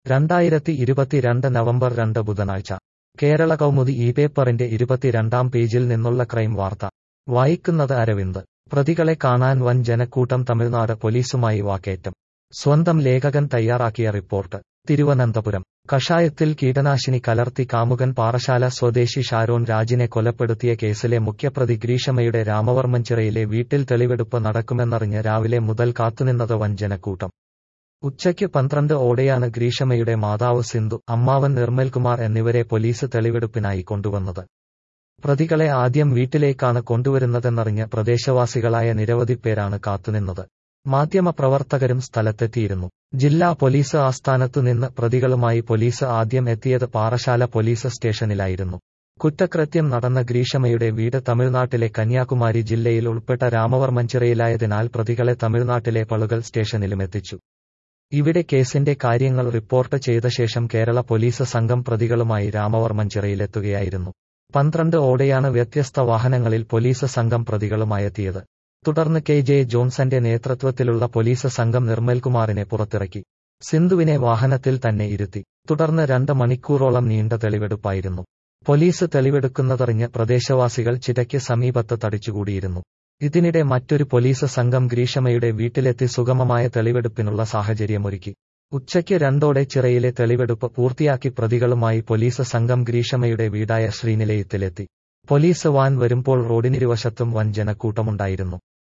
രണ്ടായിരത്തി ഇരുപത്തിരണ്ട് നവംബർ രണ്ട് ബുധനാഴ്ച കേരള കൗമുദി ഈ പേപ്പറിന്റെ ഇരുപത്തിരണ്ടാം പേജിൽ നിന്നുള്ള ക്രൈം വാർത്ത വായിക്കുന്നത് അരവിന്ദ് പ്രതികളെ കാണാൻ വൻ ജനക്കൂട്ടം തമിഴ്നാട് പോലീസുമായി വാക്കേറ്റം സ്വന്തം ലേഖകൻ തയ്യാറാക്കിയ റിപ്പോർട്ട് തിരുവനന്തപുരം കഷായത്തിൽ കീടനാശിനി കലർത്തി കാമുകൻ പാറശാല സ്വദേശി ഷാരോൺ രാജിനെ കൊലപ്പെടുത്തിയ കേസിലെ മുഖ്യപ്രതി ഗ്രീഷമയുടെ രാമവർമ്മൻചിറയിലെ വീട്ടിൽ തെളിവെടുപ്പ് നടക്കുമെന്നറിഞ്ഞ് രാവിലെ മുതൽ കാത്തുനിന്നത് വൻ ജനക്കൂട്ടം ഉച്ചയ്ക്ക് പന്ത്രണ്ട് ഓടെയാണ് ഗ്രീഷമയുടെ മാതാവ് സിന്ധു അമ്മാവൻ നിർമ്മൽകുമാർ എന്നിവരെ പോലീസ് തെളിവെടുപ്പിനായി കൊണ്ടുവന്നത് പ്രതികളെ ആദ്യം വീട്ടിലേക്കാണ് കൊണ്ടുവരുന്നതെന്നറിഞ്ഞ് പ്രദേശവാസികളായ നിരവധി പേരാണ് കാത്തുനിന്നത് മാധ്യമപ്രവർത്തകരും സ്ഥലത്തെത്തിയിരുന്നു ജില്ലാ പോലീസ് ആസ്ഥാനത്തു നിന്ന് പ്രതികളുമായി പോലീസ് ആദ്യം എത്തിയത് പാറശാല പോലീസ് സ്റ്റേഷനിലായിരുന്നു കുറ്റകൃത്യം നടന്ന ഗ്രീഷമയുടെ വീട് തമിഴ്നാട്ടിലെ കന്യാകുമാരി ജില്ലയിൽ ഉൾപ്പെട്ട രാമവർമ്മൻചിറയിലായതിനാൽ പ്രതികളെ തമിഴ്നാട്ടിലെ പളുകൾ സ്റ്റേഷനിലും എത്തിച്ചു ഇവിടെ കേസിന്റെ കാര്യങ്ങൾ റിപ്പോർട്ട് ചെയ്ത ശേഷം കേരള പോലീസ് സംഘം പ്രതികളുമായി രാമവർമ്മൻചിറയിലെത്തുകയായിരുന്നു പന്ത്രണ്ട് ഓടെയാണ് വ്യത്യസ്ത വാഹനങ്ങളിൽ പോലീസ് സംഘം പ്രതികളുമായെത്തിയത് തുടർന്ന് കെ ജെ ജോൺസന്റെ നേതൃത്വത്തിലുള്ള പോലീസ് സംഘം നിർമ്മൽകുമാറിനെ പുറത്തിറക്കി സിന്ധുവിനെ വാഹനത്തിൽ തന്നെ ഇരുത്തി തുടർന്ന് രണ്ട് മണിക്കൂറോളം നീണ്ട തെളിവെടുപ്പായിരുന്നു പോലീസ് തെളിവെടുക്കുന്നതറിഞ്ഞ് പ്രദേശവാസികൾ ചിതയ്ക്ക് സമീപത്ത് തടിച്ചുകൂടിയിരുന്നു ഇതിനിടെ മറ്റൊരു പോലീസ് സംഘം ഗ്രീഷമയുടെ വീട്ടിലെത്തി സുഗമമായ തെളിവെടുപ്പിനുള്ള സാഹചര്യമൊരുക്കി ഉച്ചയ്ക്ക് രണ്ടോടെ ചിറയിലെ തെളിവെടുപ്പ് പൂർത്തിയാക്കി പ്രതികളുമായി പോലീസ് സംഘം ഗ്രീഷമയുടെ വീടായ ശ്രീനിലയത്തിലെത്തി പോലീസ് വാൻ വരുമ്പോൾ റോഡിനിരുവശത്തും വൻ ജനക്കൂട്ടമുണ്ടായിരുന്നു